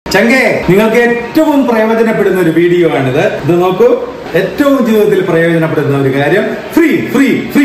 ചങ്കേ നിങ്ങൾക്ക് ഏറ്റവും പ്രയോജനപ്പെടുന്ന ഒരു വീഡിയോ ആണിത് ഇത് നോക്കൂ ഏറ്റവും ജീവിതത്തിൽ പ്രയോജനപ്പെടുന്ന ഒരു കാര്യം ഫ്രീ ഫ്രീ ഫ്രീ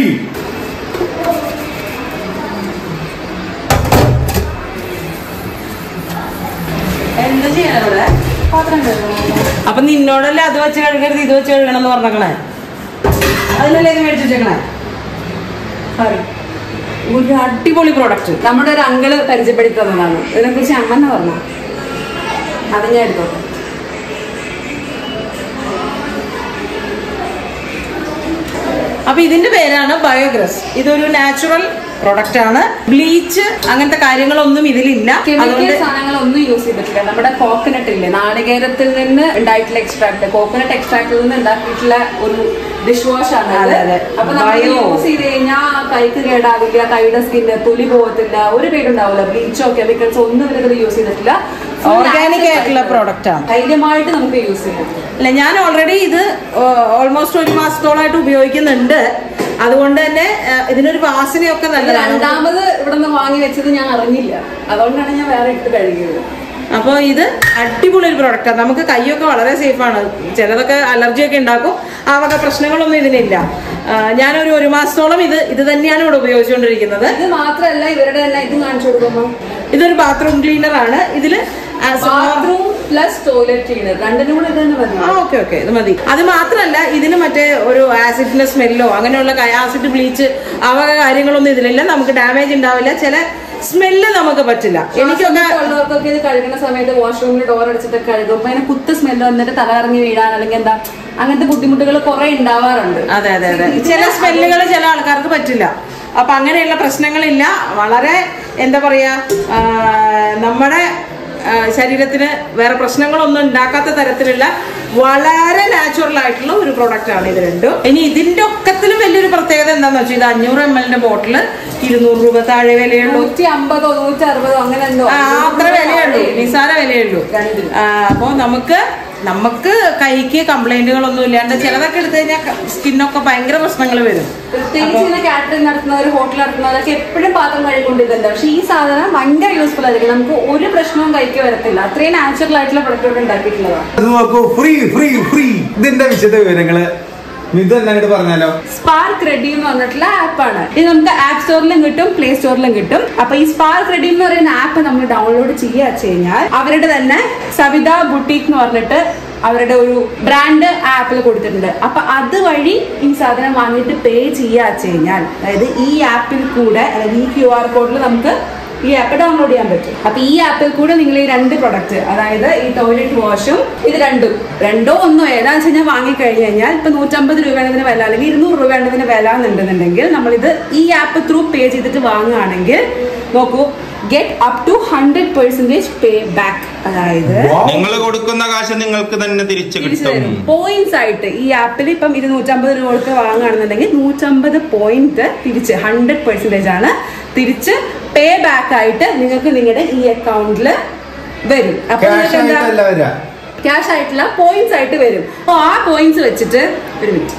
എന്താ ചെയ്യാനവിടെ പാത്രം അപ്പൊ നിന്നോടല്ലേ അത് വെച്ച് കഴുകരുത് ഇത് വെച്ച് കഴുകണം എന്ന് പറഞ്ഞേക്കണേ അതിനല്ലേ ഇത് മേടിച്ചു വെച്ചേക്കണേ സോറി ഒരു അടിപൊളി പ്രോഡക്റ്റ് നമ്മുടെ ഒരു അങ്കിള് പരിചയപ്പെടുത്തി തന്നതാണ് ഇതിനെ കുറിച്ച് അമ്മന്ന് പറഞ്ഞു അത് ഞാൻ എടുത്തോട്ടെ അപ്പൊ ഇതിന്റെ പേരാണ് ബയോഗ്രസ് ഇതൊരു നാച്ചുറൽ പ്രൊഡക്റ്റ് ആണ് ബ്ലീച്ച് അങ്ങനത്തെ കാര്യങ്ങളൊന്നും ഇതിലില്ല കെമിക്കൽ അതുകൊണ്ട് സാധനങ്ങളൊന്നും യൂസ് ചെയ്തിട്ടില്ല നമ്മുടെ കോക്കനട്ട് ഇല്ലേ നാളികേരത്തിൽ നിന്ന് ഉണ്ടായിട്ടുള്ള എക്സ്ട്രാക്ട് കോക്കനട്ട് എക്സ്ട്രാക്റ്റിൽ നിന്ന് ഉണ്ടാക്കിയിട്ടുള്ള ഒരു ഡിഷ് വാഷ് ആണ് അതെ, അതെ. അപ്പൊ നമ്മൾ Bio. യൂസ് ചെയ്ത് കഴിഞ്ഞാൽ കൈക്ക് കേടാവില്ല കൈയുടെ സ്കിന്ന് തൊലി പോകത്തില്ല ഒരു പേരുണ്ടാവില്ല ബ്ലീച്ചോ കെമിക്കൽസോ ഒന്നും ഇതിൽ യൂസ് ചെയ്തിട്ടില്ല Full ഓർഗാനിക് natural ആയിട്ടുള്ള ആയിട്ട് പ്രോഡക്റ്റ് ആണ് ധൈര്യമായിട്ട് നമുക്ക് യൂസ് ചെയ്യാം അല്ല ഞാൻ ഓൾറെഡി ഇത് ഓൾമോസ്റ്റ് ഒരു മാസത്തോളമായിട്ട് ഉപയോഗിക്കുന്നുണ്ട് അതുകൊണ്ട് തന്നെ ആ, ഇതിനൊരു വാസനയൊക്കെ ഇത് നല്ലതാണ് രണ്ടാമത് ഇവിടെ നിന്ന് വാങ്ങി വെച്ചത് ഞാൻ അറിഞ്ഞില്ല അതുകൊണ്ടാണ് ഞാൻ വേറെ ഇട്ട് കഴുകിയത് അപ്പോൾ ഇത് അടിപൊളി ഒരു പ്രോഡക്റ്റാണ് നമുക്ക് കൈയൊക്കെ വളരെ സേഫാണ് ചിലതൊക്കെ അലർജിയൊക്കെ ഉണ്ടാക്കും ആ വക പ്രശ്നങ്ങളൊന്നും ഇതിനില്ല ആ, ഞാനൊരു ഒരു മാസത്തോളം ഇത് ഇത് തന്നെയാണ് ഇവിടെ ഉപയോഗിച്ചുകൊണ്ടിരിക്കുന്നത് ഇത് മാത്രല്ല ഇവരുടെ തന്നെ ഇത് കാണിച്ചു കൊടുക്കുമ്പോ ഇതൊരു ബാത്റൂം ക്ലീനർ ആണ് ഇതില് ബാത്റൂം പ്ലസ് ടോയ്ലറ്റ് ക്ലീനർ രണ്ടിനും കൂടെ ഇത് തന്നെ മതി ആ ഓക്കെ ഓക്കെ ഇത് മതി അത് മാത്രമല്ല ഇതിന് മറ്റേ ഒരു ആസിഡിന്റെ സ്മെല്ലോ അങ്ങനെയുള്ള ആസിഡ് ബ്ലീച്ച് ആ വക കാര്യങ്ങളൊന്നും ഇതിലില്ല നമുക്ക് ഡാമേജ് ഉണ്ടാവില്ല ചില സ്മെല്ല് നമുക്ക് പറ്റില്ല എനിക്കൊക്കെ ഉള്ളവർക്കൊക്കെ ഇത് കഴുകുന്ന സമയത്ത് വാഷ്റൂമിൽ ഡോർ അടിച്ചിട്ട് കഴുകുമ്പോ അതിന് കുത്ത് സ്മെല്ല് വന്നിട്ട് തലകറങ്ങി വീഴാൻ അല്ലെങ്കിൽ എന്താ അങ്ങനത്തെ ബുദ്ധിമുട്ടുകൾ കുറെ ഉണ്ടാവാറുണ്ട് അതെ അതെ അതെ ചില സ്മെല്ലുകൾ ചില ആൾക്കാർക്ക് പറ്റില്ല അപ്പൊ അങ്ങനെയുള്ള പ്രശ്നങ്ങളില്ല വളരെ എന്താ പറയാ ആ, നമ്മുടെ ആ, ശരീരത്തിന് വേറെ പ്രശ്നങ്ങളൊന്നും ഉണ്ടാക്കാത്ത തരത്തിലുള്ള വളരെ നാച്ചുറൽ ആയിട്ടുള്ള ഒരു പ്രൊഡക്റ്റ് ആണ് ഇത് രണ്ടും ഇനി ഇതിന്റെ ഒക്കത്തിലും വലിയൊരു പ്രത്യേകത എന്താന്ന് വെച്ചാൽ ഇത് അഞ്ഞൂറ് എം എല്ലിന്റെ ബോട്ടിൽ ഇരുന്നൂറ് രൂപ താഴെ വിലയുള്ളൂ നൂറ്റി അമ്പതോ നൂറ്റി അറുപതോ അങ്ങനെ എന്തോ ആ, അത്ര വിലയുള്ളൂ നിസാര വിലയുള്ളൂ രണ്ടിന്. ആ, അപ്പൊ നമുക്ക് നമുക്ക് കൈക്ക് കംപ്ലൈന്റുകളൊന്നും ഇല്ലാണ്ട് ചിലതൊക്കെ എടുത്തു കഴിഞ്ഞാൽ സ്കിന്നൊക്കെ ഭയങ്കര പ്രശ്നങ്ങൾ വരും പ്രത്യേകിച്ച് ഇങ്ങനെ കാറ്ററിംഗ് നടത്തുന്നവർ ഹോട്ടൽ നടത്തുന്നവരൊക്കെ എപ്പോഴും പാത്രം കഴുകൊണ്ടിരുന്നുണ്ട് പക്ഷെ ഈ സാധനം ഭയങ്കര യൂസ്ഫുൾ ആയിരിക്കും നമുക്ക് ഒരു പ്രശ്നവും കൈക്ക് വരത്തില്ല അത്രയും നാച്ചുറൽ ആയിട്ടുള്ള പ്രൊഡക്റ്റ് ഉണ്ടാക്കിയിട്ടുള്ളതാണ് ഇത് നോക്കൂ ഫ്രീ ഫ്രീ ഫ്രീ ഇതിന്റെ വിശദ വിവരങ്ങള് ഇത് തന്നെ അങ്ങോട്ട് പറഞ്ഞാലോ സ്പാർക്ക് റെഡി എന്ന് പറഞ്ഞിട്ടുള്ള ആപ്പാണ് ഇത് നമുക്ക് ആപ്പ് സ്റ്റോറിലും കിട്ടും പ്ലേ സ്റ്റോറിലും കിട്ടും അപ്പൊ ഈ സ്പാർക്ക് റെഡി എന്ന് പറയുന്ന ആപ്പ് നമ്മൾ ഡൗൺലോഡ് ചെയ്യുക വെച്ച് കഴിഞ്ഞാൽ അവരുടെ തന്നെ സവിത ബുട്ടീക്ക് എന്ന് പറഞ്ഞിട്ട് അവരുടെ ഒരു ബ്രാൻഡ് ആപ്പിൽ കൊടുത്തിട്ടുണ്ട് അപ്പൊ അതുവഴി ഈ സാധനം വാങ്ങിയിട്ട് പേ ചെയ്യുക വെച്ച് കഴിഞ്ഞാൽ അതായത് ഈ ആപ്പിൽ കൂടെ അതായത് ഈ ക്യു ആർ കോഡിൽ നമുക്ക് ഈ ആപ്പ് ഡൗൺലോഡ് ചെയ്യാൻ പറ്റും അപ്പൊ ഈ ആപ്പിൽ കൂടെ നിങ്ങൾ ഈ രണ്ട് പ്രൊഡക്റ്റ് അതായത് ഈ ടോയ്ലറ്റ് വാഷും ഇത് രണ്ടും രണ്ടോ ഒന്നോ ഏതാന്ന് വെച്ച് കഴിഞ്ഞാൽ വാങ്ങിക്കഴിഞ്ഞ് കഴിഞ്ഞാൽ ഇപ്പൊ നൂറ്റമ്പത് രൂപയാണ് ഇതിന് വില അല്ലെങ്കിൽ ഇരുന്നൂറ് രൂപയാണ് ഇതിന് വില എന്നുണ്ടെന്നുണ്ടെങ്കിൽ നമ്മളിത് ഈ ആപ്പ് ത്രൂ പേ ചെയ്തിട്ട് വാങ്ങുകയാണെങ്കിൽ നോക്കൂ get up to hundred percentage pay back അതായത് നിങ്ങൾ കൊടുക്കുന്ന കാശ് നിങ്ങൾക്ക് തന്നെ തിരിച്ചു തിരിച്ചു കിട്ടും തരും പോയിന്റ്സ് ആയിട്ട് ഈ ആപ്പിൽ ഇപ്പം ഇത് നൂറ്റമ്പത് രൂപ കൊടുത്ത് വാങ്ങുകയാണെന്നുണ്ടെങ്കിൽ നൂറ്റമ്പത് പോയിന്റ് തിരിച്ച് ഹൺഡ്രഡ് പെർസെന്റേജ് ആണ് തിരിച്ച് പേ ബാക്ക് ആയിട്ട് നിങ്ങൾക്ക് നിങ്ങളുടെ ഈ അക്കൗണ്ടിൽ വരും അപ്പൊ ക്യാഷ് നിങ്ങൾക്ക് എന്താ ആയിട്ടല്ല വരാ ക്യാഷ് ആയിട്ടുള്ള പോയിന്റ്സ് ആയിട്ട് വരും അപ്പോൾ ആ പോയിന്റ്സ് വെച്ചിട്ട് ഒരു മിനിറ്റ്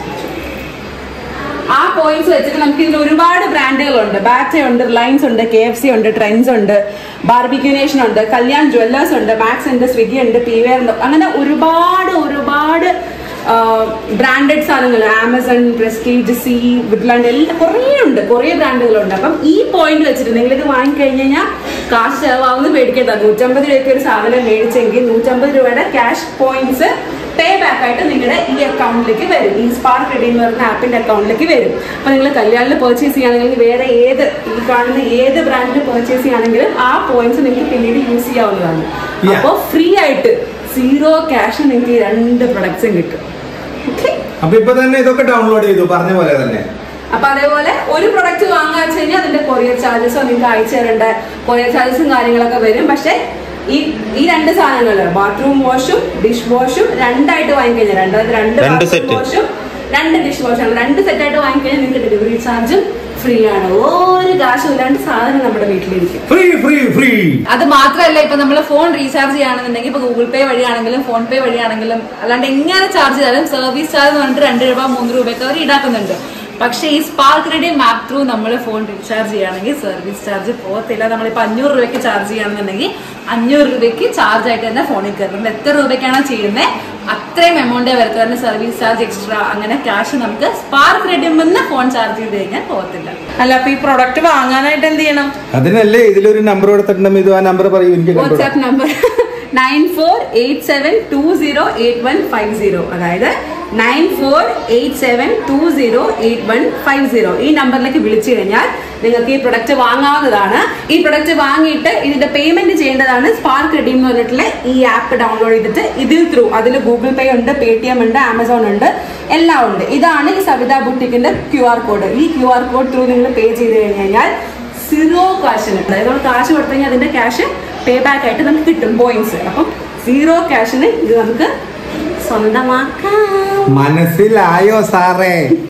ആ പോയിന്റ്സ് വെച്ചിട്ട് നമുക്ക് ഇതിൽ ഒരുപാട് ബ്രാൻഡുകളുണ്ട് ബാറ്റ ഉണ്ട് റിലയൻസ് ഉണ്ട് കെ എഫ് സി ഉണ്ട് ട്രെൻഡ്സ് ഉണ്ട് ബാർബിക്യൂനേഷൻ ഉണ്ട് കല്യാൺ ജ്വല്ലേഴ്സ് ഉണ്ട് മാക്സ് ഉണ്ട് സ്വിഗ്ഗി ഉണ്ട് പി വെയർ ഉണ്ട് അങ്ങനെ ഒരുപാട് ഒരുപാട് ബ്രാൻഡഡ് സാധനങ്ങൾ ആമസോൺ പ്രസ്റ്റീജ് സി വിഡ്ലാൻഡ് എല്ലാം കുറേ ഉണ്ട് കുറേ ബ്രാൻഡുകളുണ്ട് അപ്പം ഈ പോയിന്റ് വെച്ചിട്ട് നിങ്ങൾ ഇത് വാങ്ങിക്കഴിഞ്ഞ് കഴിഞ്ഞാൽ കാശ് ചെലവാകുന്ന പേടിക്കേണ്ട നൂറ്റമ്പത് രൂപയ്ക്ക് ഒരു സാധനം മേടിച്ചെങ്കിൽ നൂറ്റമ്പത് രൂപയുടെ ക്യാഷ് പോയിന്റ്സ് പേ ബാക്ക് ആയിട്ട് നിങ്ങളുടെ ഈ അക്കൗണ്ടിലേക്ക് വരും ഈ സ്പാർക്ക് റെഡി എന്ന് പറയുന്ന ആപ്പിന്റെ അക്കൗണ്ടിലേക്ക് വരും അപ്പൊ നിങ്ങൾ കല്യാണിൽ പർച്ചേസ് ചെയ്യുകയാണെങ്കിൽ വേറെ ഏത് ഈ കാണുന്ന ഏത് ബ്രാൻഡിൽ പർച്ചേസ് ചെയ്യുകയാണെങ്കിലും ആ പോയിന്റ്സ് നിങ്ങൾക്ക് പിന്നീട് യൂസ് ചെയ്യാവുന്നതാണ് Yeah. അപ്പോൾ ഫ്രീ ആയിട്ട് സീറോ ക്യാഷ് നിങ്ങൾക്ക് ഈ രണ്ട് പ്രൊഡക്ട്സും കിട്ടും ഓക്കെ അപ്പൊ ഇപ്പൊ തന്നെ ഇതൊക്കെ ഡൗൺലോഡ് ചെയ്തു പറഞ്ഞ പോലെ തന്നെ അപ്പൊ അതേപോലെ ഒരു പ്രൊഡക്റ്റ് വാങ്ങാൻ വെച്ച് കഴിഞ്ഞാൽ അതിന്റെ കൊറിയർ ചാർജസോ നിങ്ങൾക്ക് അയച്ചു തരേണ്ട കൊറിയർ ചാർജസും കാര്യങ്ങളൊക്കെ വരും പക്ഷെ ഈ ഈ രണ്ട് സാധനങ്ങൾ ബാത്റൂം വാഷും ഡിഷ് വാഷും രണ്ടായിട്ട് വാങ്ങിക്കഴിഞ്ഞാൽ രണ്ട് അതായത് രണ്ട് രണ്ട് bathroom set. വാഷും രണ്ട് ഡിഷ് വാഷാണ് രണ്ട് സെറ്റായിട്ട് വാങ്ങിക്കഴിഞ്ഞാൽ നിങ്ങൾക്ക് ഡെലിവറി ചാർജും ഫ്രീ ആണ് ഒരു കാശും ഇല്ലാണ്ട് സാധനം നമ്മുടെ വീട്ടിലിരിക്കും ഫ്രീ ഫ്രീ ഫ്രീ അത് മാത്രമല്ല ഇപ്പൊ നമ്മൾ ഫോൺ റീചാർജ് ചെയ്യുകയാണെന്നുണ്ടെങ്കിൽ ഇപ്പൊ ഗൂഗിൾ പേ വഴിയാണെങ്കിലും ഫോൺ പേ വഴിയാണെങ്കിലും അല്ലാണ്ട് എങ്ങനെ ചാർജ് ചെയ്താലും സർവീസ് ചാർജ് എന്ന് പറഞ്ഞിട്ട് രണ്ട് രൂപ മൂന്ന് രൂപയൊക്കെ അവർ ഈടാക്കുന്നുണ്ട് പക്ഷേ ഈ സ്പാർക്ക് റെഡിയം ആപ്പ് ത്രൂ നമ്മൾ ഫോൺ റീചാർജ് ചെയ്യുകയാണെങ്കിൽ സർവീസ് ചാർജ് പോകത്തില്ല നമ്മളിപ്പോൾ അഞ്ഞൂറ് രൂപയ്ക്ക് ചാർജ് ചെയ്യുകയാണെന്നുണ്ടെങ്കിൽ അഞ്ഞൂറ് രൂപയ്ക്ക് ചാർജ് ആയിട്ട് തന്നെ ഫോണിൽ കയറും നമ്മൾ എത്ര രൂപയ്ക്കാണോ ചെയ്യുന്നത് അത്രയും എമൗണ്ടേ വരത്തുള്ളൂ അതിന് സർവീസ് ചാർജ് എക്സ്ട്രാ അങ്ങനെ ക്യാഷ് നമുക്ക് സ്പാർക്ക് റെഡിയം നിന്ന് ഫോൺ ചാർജ് ചെയ്ത് കഴിഞ്ഞാൽ പോകത്തില്ല അല്ല അപ്പൊ ഈ പ്രൊഡക്റ്റ് വാങ്ങാനായിട്ട് എന്ത് ചെയ്യണം അതിനല്ലേ ഇതിലൊരു നമ്പർ കൊടുത്തിട്ടുണ്ട് ഇത് ആ നമ്പർ പറയൂ എനിക്ക് കണ്ടുകൂടാ. WhatsApp number nine four eight seven two zero eight one five zero അതായത് nine four eight seven two zero eight one five zero ഈ നമ്പറിലേക്ക് വിളിച്ചു കഴിഞ്ഞാൽ നിങ്ങൾക്ക് ഈ പ്രൊഡക്റ്റ് വാങ്ങാവുന്നതാണ് ഈ പ്രൊഡക്റ്റ് വാങ്ങിയിട്ട് ഇതിന്റെ പേയ്മെന്റ് ചെയ്യേണ്ടതാണ് സ്പാർക്ക് റെഡീം എന്ന് പറഞ്ഞിട്ടുള്ള ഈ ആപ്പ് ഡൗൺലോഡ് ചെയ്തിട്ട് ഇതിൽ ത്രൂ അതിൽ ഗൂഗിൾ പേ ഉണ്ട് പേ ടി എം ഉണ്ട് ആമസോൺ ഉണ്ട് എല്ലാം ഉണ്ട് ഇതാണ് ഈ സവിത ബുട്ടിക്കിന്റെ ക്യു ആർ കോഡ് ഈ ക്യു ആർ കോഡ് ത്രൂ നിങ്ങൾ പേ ചെയ്ത് കഴിഞ്ഞ് കഴിഞ്ഞാൽ സീറോ കാശിന് അതായത് നമ്മൾ കാശ് കൊടുത്തു കഴിഞ്ഞാൽ അതിന്റെ ക്യാഷ് പേ ബാക്ക് ആയിട്ട് നമുക്ക് കിട്ടും പോയിന്റ്സ് അപ്പം സീറോ ക്യാഷിന് ഇത് നമുക്ക് സ്വന്തമാക്കാം മനസ്സിലായോ സാറേ